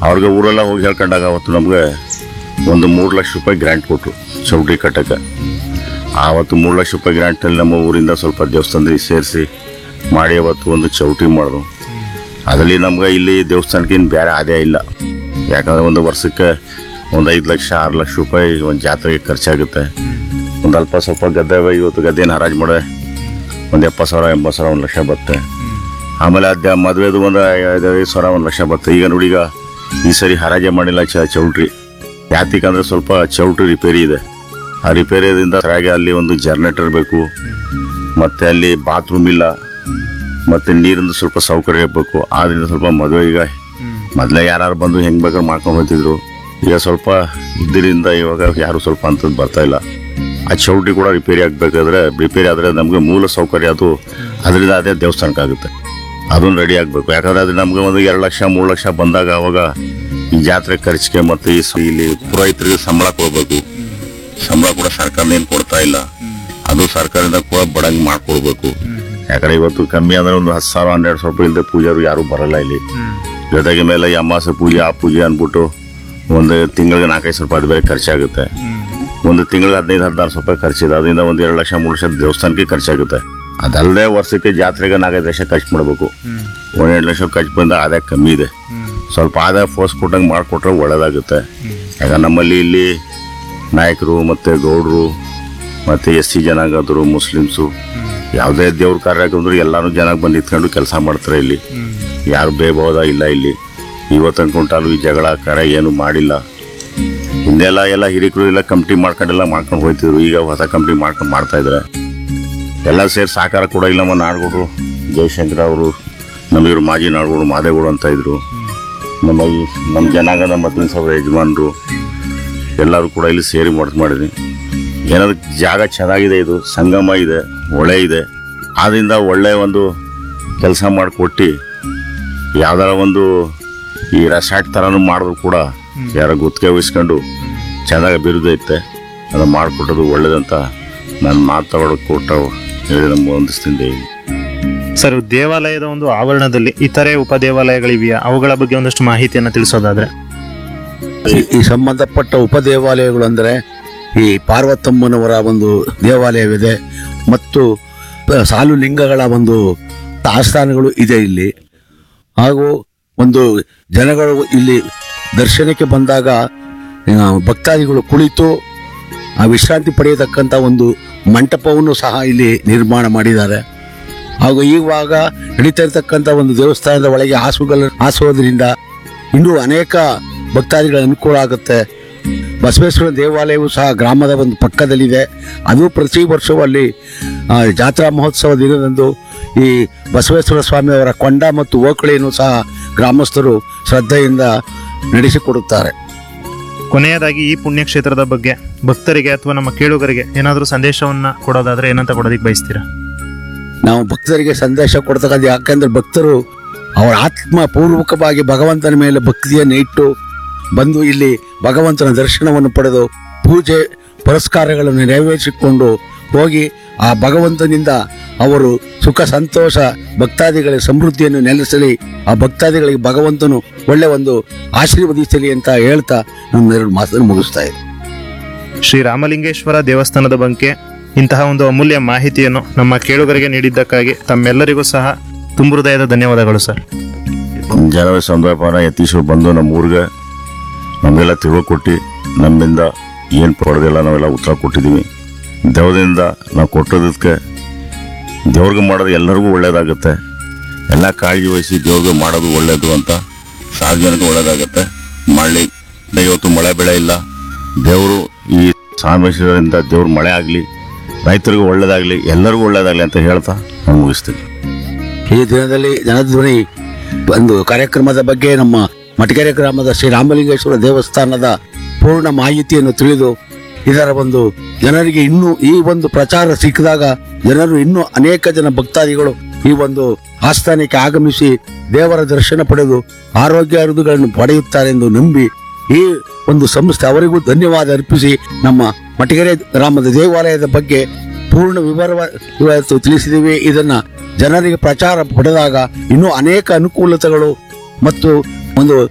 ಅವ್ರಿಗೆ ಊರೆಲ್ಲ ಹೋಗಿ ಹೇಳ್ಕೊಂಡಾಗ ಅವತ್ತು ನಮಗೆ ಒಂದು ಮೂರು ಲಕ್ಷ ರೂಪಾಯಿ ಗ್ರ್ಯಾಂಟ್ ಕೊಟ್ಟರು ಚೌಟ್ರಿ ಕಟ್ಟಕ್ಕೆ ಆವತ್ತು ಮೂರು ಲಕ್ಷ ರೂಪಾಯಿ ಗ್ರ್ಯಾಂಟಲ್ಲಿ ನಮ್ಮ ಊರಿಂದ ಸ್ವಲ್ಪ ದೇವಸ್ಥಾನದಲ್ಲಿ ಸೇರಿಸಿ ಮಾಡಿ ಅವತ್ತು ಒಂದು ಚೌಟ್ರಿ ಮಾಡಿದ್ರು ಅದರಲ್ಲಿ ನಮ್ಗೆ ಇಲ್ಲಿ ದೇವಸ್ಥಾನಕ್ಕೆ ಇನ್ನು ಬೇರೆ ಆದಾಯ ಇಲ್ಲ ಯಾಕಂದರೆ ಒಂದು ವರ್ಷಕ್ಕೆ ಒಂದು ಐದು ಲಕ್ಷ ಆರು ಲಕ್ಷ ರೂಪಾಯಿ ಒಂದು ಜಾತ್ರೆಗೆ ಖರ್ಚಾಗುತ್ತೆ ಒಂದು ಅಲ್ಪ ಸ್ವಲ್ಪ ಗದ್ದೆ ಇವತ್ತು ಗದ್ದೆನ ಹರಾಜು ಮಾಡೆ ಒಂದು ಎಪ್ಪತ್ತು ಸಾವಿರ ಎಂಬತ್ತು ಸಾವಿರ ಒಂದು ಲಕ್ಷ ಬರುತ್ತೆ ಆಮೇಲೆ ಅದ ಮದುವೆದು ಒಂದು ಐದು ಐದು ಸಾವಿರ ಒಂದು ಲಕ್ಷ ಬರುತ್ತೆ ಈಗ ನೋಡಿ ಈಗ ಈ ಸರಿ ಹರಾಜೆ ಮಾಡಿಲ್ಲ ಚ ಚೌಲ್ಟ್ರಿ ಯಾತಿಕಂದ್ರೆ ಸ್ವಲ್ಪ ಚೌಲ್ಟ್ರಿ ರಿಪೇರಿ ಇದೆ ಆ ರಿಪೇರಿಯಿಂದ ಸರಿಯಾಗಿ ಅಲ್ಲಿ ಒಂದು ಜರ್ನೇಟರ್ ಬೇಕು ಮತ್ತು ಅಲ್ಲಿ ಬಾತ್ರೂಮ್ ಇಲ್ಲ ಮತ್ತು ನೀರಿಂದು ಸ್ವಲ್ಪ ಸೌಕರ್ಯ ಬೇಕು ಆದ್ರಿಂದ ಸ್ವಲ್ಪ ಮದುವೆ ಈಗ ಮೊದಲೇ ಯಾರು ಬಂದು ಹೆಂಗೆ ಬೇಕಾದ್ರೆ ಮಾಡ್ಕೊಂಡು ಹೋಗ್ತಿದ್ರು ಈಗ ಸ್ವಲ್ಪ ಇದರಿಂದ ಇವಾಗ ಯಾರು ಸ್ವಲ್ಪ ಅಂಥದ್ದು ಬರ್ತಾ ಇಲ್ಲ ಆ ಚೌಟ್ರಿ ಕೂಡ ರಿಪೇರಿ ಆಗಬೇಕಾದ್ರೆ ರಿಪೇರಿ ಆದರೆ ನಮಗೆ ಮೂಲ ಸೌಕರ್ಯ ಅದು ಅದರಿಂದ ಅದೇ ದೇವಸ್ಥಾನಕ್ಕಾಗುತ್ತೆ ಅದನ್ನು ರೆಡಿ ಆಗಬೇಕು ಯಾಕಂದ್ರೆ ಅದು ನಮಗೆ ಒಂದು ಎರಡು ಲಕ್ಷ ಮೂರು ಲಕ್ಷ ಬಂದಾಗ ಅವಾಗ ಈ ಜಾತ್ರೆ ಖರ್ಚಿಗೆ ಮತ್ತು ಈ ಸ- ಇಲ್ಲಿ ಪುರೋಹಿತರಿಗೆ ಸಂಬಳ ಕೊಡಬೇಕು ಸಂಬಳ ಕೂಡ ಸರ್ಕಾರದಿಂದ ಏನು ಕೊಡ್ತಾ ಇಲ್ಲ ಅದು ಸರ್ಕಾರದಿಂದ ಕೂಡ ಬಡಂಗ್ ಮಾಡ್ಕೊಡ್ಬೇಕು ಯಾಕಂದ್ರೆ ಇವತ್ತು ಕಮ್ಮಿ ಅಂದ್ರೆ ಒಂದು ಹತ್ತು ಸಾವಿರ ಹನ್ನೆರಡು ಸಾವಿರ ರೂಪಾಯಿ ಇಲ್ಲದೆ ಪೂಜಾರು ಯಾರು ಬರಲ್ಲ ಇಲ್ಲಿ ಜೊತೆಗೆ ಮೇಲೆ ಈ ಅಮಾಸೆ ಪೂಜೆ ಆ ಪೂಜೆ ಅಂದ್ಬಿಟ್ಟು ಒಂದು ತಿಂಗಳಿಗೆ ನಾಲ್ಕೈದು ಸಾವಿರ ರೂಪಾಯಿ ಅದು ಬೇರೆ ಖರ್ಚಾಗುತ್ತೆ ಒಂದು ತಿಂಗಳಿಗೆ ಹದಿನೈದು ಹದಿನಾರು ಸಾವಿರ ರೂಪಾಯಿ ಖರ್ಚಿದೆ ಅದರಿಂದ ಒಂದು ಎರಡು ಲಕ್ಷ ಮೂರು ಲಕ್ಷ ದೇವಸ್ಥಾನಕ್ಕೆ ಖರ್ಚಾಗುತ್ತೆ ಅದಲ್ಲದೆ ವರ್ಷಕ್ಕೆ ಜಾತ್ರೆಗೆ ನಾಲ್ಕೈದು ಲಕ್ಷ ಖರ್ಚು ಮಾಡಬೇಕು ಒಂದೆರಡು ಲಕ್ಷ ಖರ್ಚು ಬಂದ ಆದಾಯ ಕಮ್ಮಿ ಇದೆ ಸ್ವಲ್ಪ ಆದಾಯ ಫೋರ್ಸ್ ಕೊಟ್ಟಂಗೆ ಮಾಡಿಕೊಟ್ರೆ ಒಳ್ಳೇದಾಗುತ್ತೆ ಯಾಕಂದ್ರೆ ನಮ್ಮಲ್ಲಿ ಇಲ್ಲಿ ನಾಯಕರು ಮತ್ತು ಗೌಡರು ಮತ್ತು ಎಸ್ ಸಿ ಜನಾಂಗದವರು ಮುಸ್ಲಿಮ್ಸು ಯಾವುದೇ ದೇವ್ರ ಕಾರ್ಯಕ್ರಮದ್ರು ಎಲ್ಲಾನು ಜನ ಬಂದು ನಿಂತ್ಕೊಂಡು ಕೆಲಸ ಮಾಡ್ತಾರೆ ಇಲ್ಲಿ ಯಾರು ಬೇಬೋದ ಇಲ್ಲ ಇಲ್ಲಿ ಇವತ್ತು ಅನ್ಕೊಂಟಾಲು ಈ ಜಗಳ ಕರ ಏನು ಮಾಡಿಲ್ಲ ಹಿಂದೆಲ್ಲ ಎಲ್ಲ ಹಿರಿಕರು ಎಲ್ಲ ಕಂಪ್ನಿ ಮಾಡ್ಕೊಂಡೆಲ್ಲ ಮಾಡ್ಕೊಂಡು ಹೋಗ್ತಿದ್ರು ಈಗ ಹೊಸ ಕಂಪ್ನಿ ಮಾಡ್ಕೊಂಡು ಮಾಡ್ತಾ ಇದ್ದಾರೆ ಎಲ್ಲ ಸೇರಿ ಸಹಕಾರ ಕೂಡ ಇಲ್ಲ ನಮ್ಮ ನಾಡುಗಳು ಜಯಶಂಕರ್ ಅವರು ನಮ್ಮ ಇವರು ಮಾಜಿ ನಾಡುಗಳು ಮಾದೇಗೌಡ ಅಂತ ಇದ್ರು ನಮ್ಮ ಈ ನಮ್ಮ ಜನಾಂಗದ ಮತ್ತಿನ ಸಾವಿರ ಯಜಮಾನರು ಎಲ್ಲರೂ ಕೂಡ ಇಲ್ಲಿ ಸೇರಿ ಮಾಡ್ತು ಮಾಡಿದ್ವಿ ಏನಾದ್ರು ಜಾಗ ಚೆನ್ನಾಗಿದೆ ಇದು ಸಂಗಮ ಇದೆ ಹೊಳೆ ಇದೆ ಆದ್ರಿಂದ ಒಳ್ಳೆ ಒಂದು ಕೆಲಸ ಮಾಡಿಕೊಟ್ಟು ಯಾವ್ದಾರ ಒಂದು ಈ ರೆಸಾರ್ಟ್ ಥರನೂ ಮಾಡಿದ್ರು ಕೂಡ ಯಾರೋ ಗುತ್ತಿಗೆ ವಹಿಸ್ಕೊಂಡು ಚೆನ್ನಾಗಿ ಅಭಿವೃದ್ಧಿ ಐತೆ ಅದು ಮಾಡಿಕೊಟ್ಟದು ಒಳ್ಳೇದಂತ ನಾನು ಮಾತಾಡೋಕೆ ಕೊಟ್ಟು ಹೇಳಿ ನಮ್ಮ ಹೊಂದಿಸ್ತೀನಿ ಸರ್ ದೇವಾಲಯದ ಒಂದು ಆವರಣದಲ್ಲಿ ಇತರೆ ಉಪದೇವಾಲಯಗಳಿವೆಯಾ ಅವುಗಳ ಬಗ್ಗೆ ಒಂದಷ್ಟು ಮಾಹಿತಿಯನ್ನು ತಿಳಿಸೋದಾದ್ರೆ ಈ- ಈ ಸಂಬಂಧಪಟ್ಟ ಉಪದೇವಾಲಯಗಳು ಅಂದರೆ ಈ ಪಾರ್ವತಮ್ಮನವರ ಒಂದು ದೇವಾಲಯವಿದೆ ಮತ್ತು ಸಾಲು ಲಿಂಗಗಳ ಒಂದು ಆಸ್ಥಾನಗಳು ಇದೆ ಇಲ್ಲಿ ಹಾಗೂ ಒಂದು ಜನಗಳು ಇಲ್ಲಿ ದರ್ಶನಕ್ಕೆ ಬಂದಾಗ ಆ, ಭಕ್ತಾದಿಗಳು ಕುಳಿತು ಆ ವಿಶ್ರಾಂತಿ ಪಡೆಯತಕ್ಕಂಥ ಒಂದು ಮಂಟಪವನ್ನು ಸಹ ಇಲ್ಲಿ ನಿರ್ಮಾಣ ಮಾಡಿದ್ದಾರೆ ಹಾಗೂ ಇವಾಗ ನಡೀತಾ ಇರತಕ್ಕಂಥ ಒಂದು ದೇವಸ್ಥಾನದ ಒಳಗೆ ಹಾಸುಗಳ ಹಾಸುವುದರಿಂದ ಇನ್ನೂ ಅನೇಕ ಭಕ್ತಾದಿಗಳ ಅನುಕೂಲ ಆಗುತ್ತೆ ಬಸವೇಶ್ವರ ದೇವಾಲಯವು ಸಹ ಗ್ರಾಮದ ಒಂದು ಪಕ್ಕದಲ್ಲಿದೆ ಅದು ಪ್ರತಿ ವರ್ಷವೂ ಅಲ್ಲಿ ಆ, ಜಾತ್ರಾ ಮಹೋತ್ಸವ ದಿನದಂದು ಈ ಬಸವೇಶ್ವರ ಸ್ವಾಮಿಯವರ ಕೊಂಡ ಮತ್ತು ಓಕಳಿಯನ್ನು ಸಹ ಗ್ರಾಮಸ್ಥರು ಶ್ರದ್ಧೆಯಿಂದ ನಡೆಸಿಕೊಡುತ್ತಾರೆ ಕೊನೆಯದಾಗಿ ಈ ಪುಣ್ಯಕ್ಷೇತ್ರದ ಬಗ್ಗೆ ಭಕ್ತರಿಗೆ ಅಥವಾ ನಮ್ಮ ಕೇಳುಗರಿಗೆ ಏನಾದರೂ ಸಂದೇಶವನ್ನ ಕೊಡೋದಾದ್ರೆ ಏನಂತ ಕೊಡೋದಕ್ಕೆ ಬಯಸ್ತೀರಾ ನಾವು ಭಕ್ತರಿಗೆ ಸಂದೇಶ ಕೊಡ್ತಕ್ಕಂಥ ಯಾಕಂದ್ರೆ ಭಕ್ತರು ಅವರ ಆತ್ಮ ಪೂರ್ವಕವಾಗಿ ಭಗವಂತನ ಮೇಲೆ ಭಕ್ತಿಯನ್ನು ಇಟ್ಟು ಬಂದು ಇಲ್ಲಿ ಭಗವಂತನ ದರ್ಶನವನ್ನು ಪಡೆದು ಪೂಜೆ ಪುರಸ್ಕಾರಗಳನ್ನು ನೆರವೇರಿಸಿಕೊಂಡು ಹೋಗಿ ಆ ಭಗವಂತನಿಂದ ಅವರು ಸುಖ ಸಂತೋಷ ಭಕ್ತಾದಿಗಳ ಸಮೃದ್ಧಿಯನ್ನು ನೆಲೆಸಲಿ ಆ ಭಕ್ತಾದಿಗಳಿಗೆ ಭಗವಂತನು ಒಳ್ಳೆ ಒಂದು ಆಶೀರ್ವದಿಸಲಿ ಅಂತ ಹೇಳ್ತಾ ನನ್ನ ಎರಡು ಮಾತನ್ನು ಮುಗಿಸ್ತಾ ಇದ್ದೀನಿ ಶ್ರೀ ರಾಮಲಿಂಗೇಶ್ವರ ದೇವಸ್ಥಾನದ ಬಗ್ಗೆ ಇಂತಹ ಒಂದು ಅಮೂಲ್ಯ ಮಾಹಿತಿಯನ್ನು ನಮ್ಮ ಕೇಳುಗರಿಗೆ ನೀಡಿದ್ದಕ್ಕಾಗಿ ತಮ್ಮೆಲ್ಲರಿಗೂ ಸಹ ತುಂಬು ಹೃದಯದ ಧನ್ಯವಾದಗಳು ಸರ್ ಜನವರಿ ಸಂದರ್ಭನ ಯತೀಶ್ವರ್ ಬಂದು ನಮ್ಮ ಊರಿಗೆ ನಮಗೆಲ್ಲ ತಿಳ್ಕೊಟ್ಟು ನಮ್ಮಿಂದ ಏನು ಪಡೆದಿಲ್ಲ ನಾವೆಲ್ಲ ಉತ್ತರ ಕೊಟ್ಟಿದ್ದೀವಿ ದೇವದಿಂದ ನಾವು ಕೊಟ್ಟೋದಕ್ಕೆ ದೇವ್ರಿಗೆ ಮಾಡೋದು ಎಲ್ಲರಿಗೂ ಒಳ್ಳೇದಾಗುತ್ತೆ ಎಲ್ಲ ಕಾಳಜಿ ವಹಿಸಿ ದೇವ್ರಿಗೆ ಮಾಡೋದು ಒಳ್ಳೇದು ಅಂತ ಸಾರ್ವಜನಿಕ ಒಳ್ಳೇದಾಗುತ್ತೆ ಮಾಡಲಿ ಇವತ್ತು ಮಳೆ ಬೆಳೆ ಇಲ್ಲ ದೇವರು ಈ ಸಾಮೇಶ್ವರದಿಂದ ದೇವ್ರ ಮಳೆ ಆಗಲಿ ರೈತರಿಗೂ ಒಳ್ಳೇದಾಗಲಿ ಎಲ್ಲರಿಗೂ ಒಳ್ಳೇದಾಗಲಿ ಅಂತ ಹೇಳ್ತಾ ನಾನು ಮುಗಿಸ್ತೀನಿ ಈ ದಿನದಲ್ಲಿ ಜನಧ್ವನಿ ಒಂದು ಕಾರ್ಯಕ್ರಮದ ಬಗ್ಗೆ ನಮ್ಮ ಮಟಕೆರೆ ಗ್ರಾಮದ ಶ್ರೀ ರಾಮಲಿಂಗೇಶ್ವರ ದೇವಸ್ಥಾನದ ಪೂರ್ಣ ಮಾಹಿತಿಯನ್ನು ತಿಳಿದು ಇದರ ಒಂದು ಜನರಿಗೆ ಇನ್ನೂ ಈ ಒಂದು ಪ್ರಚಾರ ಸಿಕ್ಕಿದಾಗ ಜನರು ಇನ್ನೂ ಅನೇಕ ಜನ ಭಕ್ತಾದಿಗಳು ಈ ಒಂದು ಆಸ್ಥಾನಕ್ಕೆ ಆಗಮಿಸಿ ದೇವರ ದರ್ಶನ ಪಡೆದು ಆರೋಗ್ಯ ಅರುದುಗಳನ್ನು ಪಡೆಯುತ್ತಾರೆ ಎಂದು ನಂಬಿ ಈ ಒಂದು ಸಂಸ್ಥೆ ಅವರಿಗೂ ಧನ್ಯವಾದ ಅರ್ಪಿಸಿ ನಮ್ಮ ಮಟಗೆರೆ ಗ್ರಾಮದ ದೇವಾಲಯದ ಬಗ್ಗೆ ಪೂರ್ಣ ವಿವರ ಇವತ್ತು ತಿಳಿಸಿದ್ದೀವಿ ಇದನ್ನ ಜನರಿಗೆ ಪ್ರಚಾರ ಪಡೆದಾಗ ಇನ್ನೂ ಅನೇಕ ಅನುಕೂಲತೆಗಳು ಮತ್ತು ಒಂದು